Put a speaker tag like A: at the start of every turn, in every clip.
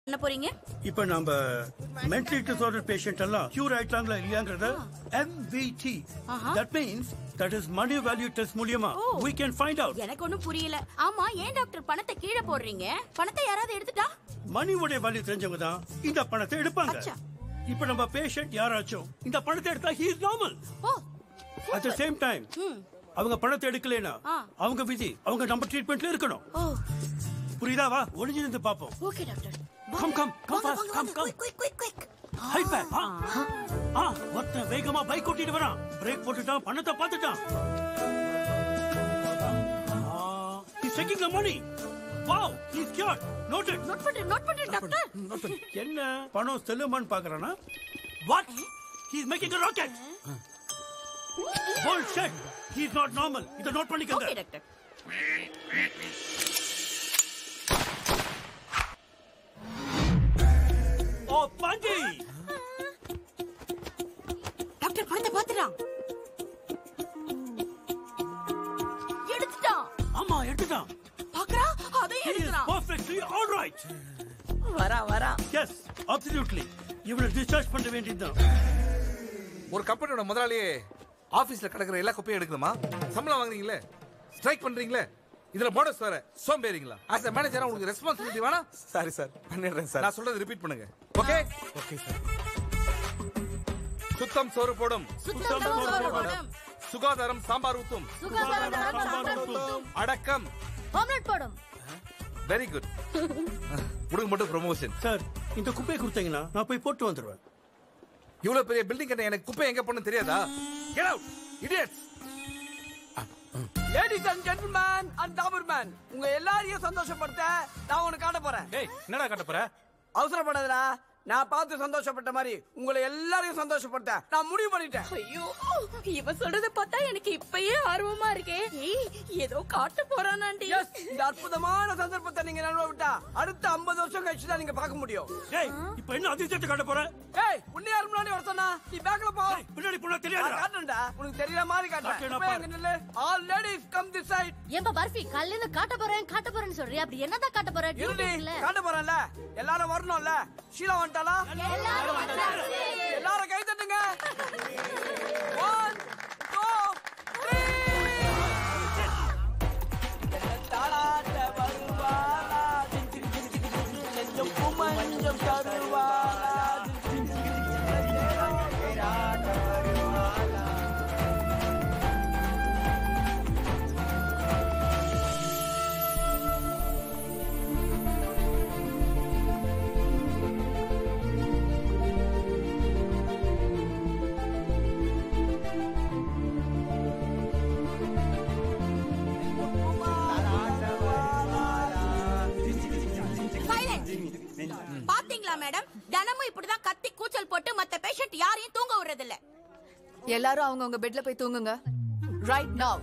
A: என்ன போறீங்க
B: இப்ப நாம மென்டலி டிசார்டர் பேஷண்ட் எல்லாம் கியூர் ஆயிட்டாங்களா இல்லையாங்கறத MVD that means that is money value test மூலியமா we can find out
A: எனக்கு ஒண்ணும் புரியல ஆமா ஏன் டாக்டர் பணத்தை கீழே போடுறீங்க பணத்தை யாராவது எடுத்துட்டா
B: மணியோட வேல்யூ தெரிஞ்சவங்க தான் இந்த பணத்தை எடுப்பாங்க
A: அச்சா.
B: இப்ப நம்ம பேஷண்ட் யாராச்சும் இந்த பணத்தை எடுத்தா he is normal
A: oh
B: at the same time அவங்க பணத்தை எடுக்கலைனா
A: ஆ.
B: அவங்க விதி அவங்க நம்ம ட்ரீட்மெண்ட்ல இருக்கணும்
A: ஓ
B: புரியுதா வா ஒளிஞ்சிருந்து பாப்போம்
A: okay doctor
B: come come come fast come come
A: quick quick quick
B: hi back ஆ ஒருத்தன் வேகமா பைக் ஓட்டிட்டு வரான் பிரேக் போட்டுட்டான் பணத்தை பார்த்துட்டான் He's taking the money. Wow, he's cured. Noted.
A: Note பண்றேன் நோட் பண்றேன் டாக்டர்
B: என்ன பணம் செல்லுமான்னு பாக்குறானா What? He's making a rocket. Bullshit. He's not normal. இத நோட்
A: ஓகே
B: பண்ணிக்கங்க.
A: டாக்டர்
B: ஓ பாண்டி.
A: டாக்டர் பணத்தை பாத்துறான் எடுத்துட்டான்
B: ஆமா எடுத்துட்டான்.
A: பாக்குறா அதையும்
B: He is
A: எடுத்துறான்
B: perfectly all right.
A: வரா வரா
B: Yes, absolutely. இவனை டிஸ்சார்ஜ் பண்ண வேண்டியதுதான்.
C: ஒரு கம்பெனியோட முதலாளியே ஆபீஸ்ல கிடக்குற எல்லா குப்பையும் எடுக்கணுமா சம்பளம் வாங்குறீங்களே ஸ்ட்ரைக் பண்றீங்களே இதுல போனஸ் வேற சோம்பேறிங்களா ஆஸ் a மேனேஜரா உங்களுக்கு ரெஸ்பான்சிபிலிட்டி வேணாம்
D: சாரி சார் பண்ணிடுறேன் சார்
C: நான் சொல்றது ரிப்பீட் பண்ணுங்க ஓகே
D: ஓகே சார்
C: சுத்தம் சோறு போடும்
A: சுத்தம் சோறு போடும்
C: சுகாதாரம் சாம்பார் ஊத்தும்
A: சுகாதாரம் சாம்பார் ஊத்தும்
C: அடக்கம்
A: ஆம்லெட் போடும்
C: வெரி குட் உனக்கு மட்டும் ப்ரொமோஷன்
B: சார் இந்த குப்பையை கொடுத்தீங்கன்னா நான் போய் போட்டு வந்துடுவேன்
C: இவ்வளவு பெரிய பில்டிங் கட்ட எனக்கு குப்பை எங்க போகணும் தெரியாதா get out idiots
E: ladies and gentlemen and doberman உங்க எல்லாரையும் சந்தோஷப்படுத்த நான் உனக்கு காட்ட போறேன்
D: டேய் என்னடா காட்ட போற
E: அவசரப்படாதடா நான் பார்த்து சந்தோஷப்பட்ட மாதிரி உங்களை எல்லாரையும் சந்தோஷப்படுத்த நான் முடிவு பண்ணிட்டேன்
A: ஐயோ இவ சொல்றத பார்த்தா எனக்கு இப்பயே ஆர்வமா இருக்கே ஏய் ஏதோ காட்ட போறானாண்டி
E: Yes, இந்த அற்புதமான சந்தர்ப்பத்தை நீங்க நழுவ விட்டா அடுத்த 50 வருஷம் கழிச்சு தான் நீங்க பார்க்க முடியும்
B: டேய் இப்போ என்ன அதிசயத்தை காட்ட போற
E: ஏய் உன்னை யார் முன்னாடி வர சொன்னா நீ பேக்ல போ
B: டேய், பின்னாடி போனா
E: நான்
B: தெரியாதா
E: காட்டுறேன்டா உனக்கு தெரியல மாதிரி காட்டுறேன்
B: காட்டுறேன்,
E: இப்ப
B: பாரு.
E: எங்க நில்லு all ladies come this side
F: ஏன்பா பர்ஃபி காலையில இருந்து காட்ட போறேன் காட்ட போறேன்னு சொல்றியா அப்படி என்னதான் காட்ட போற
E: இருடி
F: இல்ல
E: காட்ட போறேன்ல எல்லாரும் வரணும்ல ஷீலா வந்துட்டாளா எல்லாரும் கை தட்டுங்க ஒன் டூ த்ரீ தாளாட்ட வருவாளா நெஞ்சம் குமஞ்சம் தருவாளா
A: சைலண்ட் பாத்தீங்களா மேடம் தினமும் இப்படிதான் கத்தி கூச்சல் போட்டு மத்த பேஷண்ட் யாரையும் தூங்க விடுறது இல்ல
G: எல்லாரும் அவங்கவங்க பெட்ல போய் தூங்குங்க ரைட் நவ்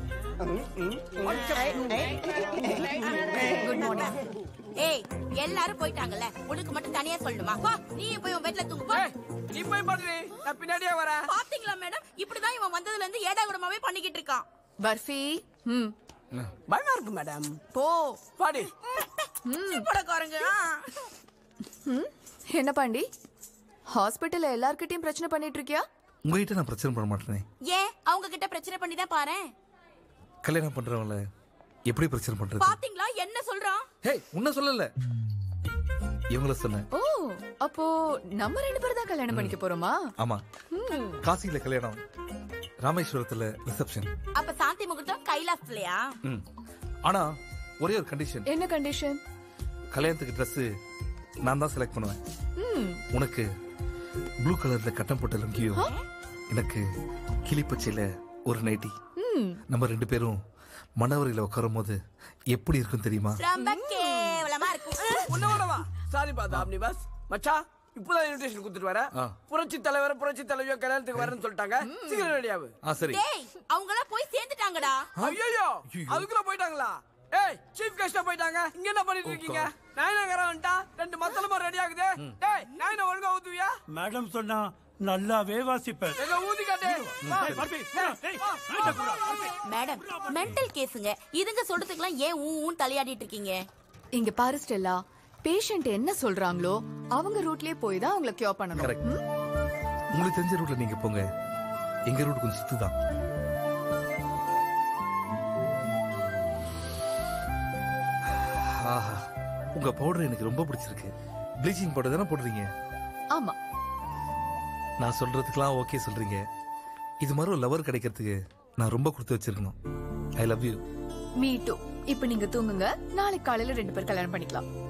G: குட் மார்னிங்
A: ஏய் எல்லாரும் போயிட்டாங்கல்ல உனக்கு மட்டும் தனியா சொல்லணுமா வா நீ போய் உன் பெட்ல தூங்கு போ
E: ஏய், நீ போய் பாரு நான் பின்னாடியே வரேன்
A: பாத்தீங்களா மேடம் இப்படிதான் இவன் வந்ததுல இருந்து ஏடா கூடமாவே பண்ணிக்கிட்டு இருக்கான்
G: பர்ஃபி ம்
E: பயமா இருக்கு மேடம்
G: போ
E: பாடி
A: படக்காரங்க
G: ம் என்ன பாண்டி ஹாஸ்பிட்டல்ல எல்லார்கிட்டயும் பிரச்சனை பண்ணிட்டு இருக்கியா
C: உங்ககிட்ட நான் பிரச்சனை பண்ண மாட்டேனே
A: ஏன் அவங்க கிட்ட பிரச்சனை பண்ணி தான் பாரு
C: கல்யாணம் பண்றவங்கள எப்படி பிரச்சனை பண்றது
A: பாத்தீங்களா என்ன சொல்றான்
C: ஹே உன்ன சொல்லல இவங்கள சொன்னேன்
G: ஓ அப்போ நம்ம ரெண்டு பேரும் தான் கல்யாணம் பண்ணிக்க போறோமா
C: ஆமா காசியில கல்யாணம் ராமேஸ்வரத்துல ரிசப்ஷன்
A: அப்ப சாந்தி முகூர்த்தம் கைலாசத்துலயா
C: ம் ஆனா ஒரே ஒரு கண்டிஷன்
G: என்ன கண்டிஷன்
C: கல்யாணத்துக்கு Dress நான் தான் செலக்ட் பண்ணுவேன்
G: ம்
C: உனக்கு ப்ளூ கலர்ல கட்டம் போட்ட லுங்கியும் எனக்கு கிளிப்பச்சையில ஒரு நைட்டி
G: ம்
C: நம்ம ரெண்டு பேரும் மணவரையில உட்காரும் போது எப்படி இருக்கும் தெரியுமா
A: ரொம்ப கேவலமா இருக்கும்
E: உன்னோடவா சாரி பாதா அப்னி பஸ் மச்சா இப்பதான் இன்விடேஷன் கொடுத்துட்டு வர
C: ஆ.
E: புரட்சி தலைவர் புரட்சி தலைவியோ கல்யாணத்துக்கு வரேன்னு சொல்லிட்டாங்க சீக்கிரம் ரெடியாவு
C: ஆ சரி
A: டேய் அவங்க எல்லாம் போய் சேர்ந்துட்டாங்கடா
E: ஐயோ அதுக்குள்ள போயிட்டாங்களா ஏய் சீஃப் கெஸ்டா போயிட்டாங்க இங்க என்ன பண்ணிட்டு இருக்கீங்க நயனகரம் வந்துட்டா ரெண்டு மத்தளமா ரெடி ஆகுது டேய் நயன ஒழுங்கா ஊத்துவியா
B: மேடம் சொன்னா நல்லாவே வாசிப்பேன்
E: எங்க ஊதி காட்டு வா.
B: ஏய், பர்பி, போடா, ஏய், நாயிட்ட போடா, பர்பி.
A: மேடம் மென்டல் கேஸுங்க இதுங்க சொல்றதுக்கெல்லாம் ஏன் ஊ ஊன்னு தலையாடிட்டு இருக்கீங்க
G: இங்க பாரு ஸ்டெல்லா பேஷண்ட் என்ன சொல்றாங்களோ அவங்க ரூட்லயே போய் தான் அவங்கள கியூர் பண்ணணும்
C: கரெக்ட் உங்களுக்கு தெரிஞ்ச ரூட்ல நீங்க போங்க எங்க ரூட் கொஞ்சம் சுத்து தான் ஆஹா உங்க பவுடர் எனக்கு ரொம்ப பிடிச்சிருக்கு ப்ளீச்சிங் பவுடர் தானே போடுறீங்க
G: ஆமா
C: நான் சொல்றதுக்கெல்லாம் ஓகே சொல்றீங்க இது மாதிரி ஒரு லவர் கிடைக்கிறதுக்கு நான் ரொம்ப கொடுத்து வச்சிருக்கணும் I love you
G: me too இப்ப நீங்க தூங்குங்க நாளைக்கு காலையில ரெண்டு பேர் கல்யாணம் பண்ணிக்கலாம்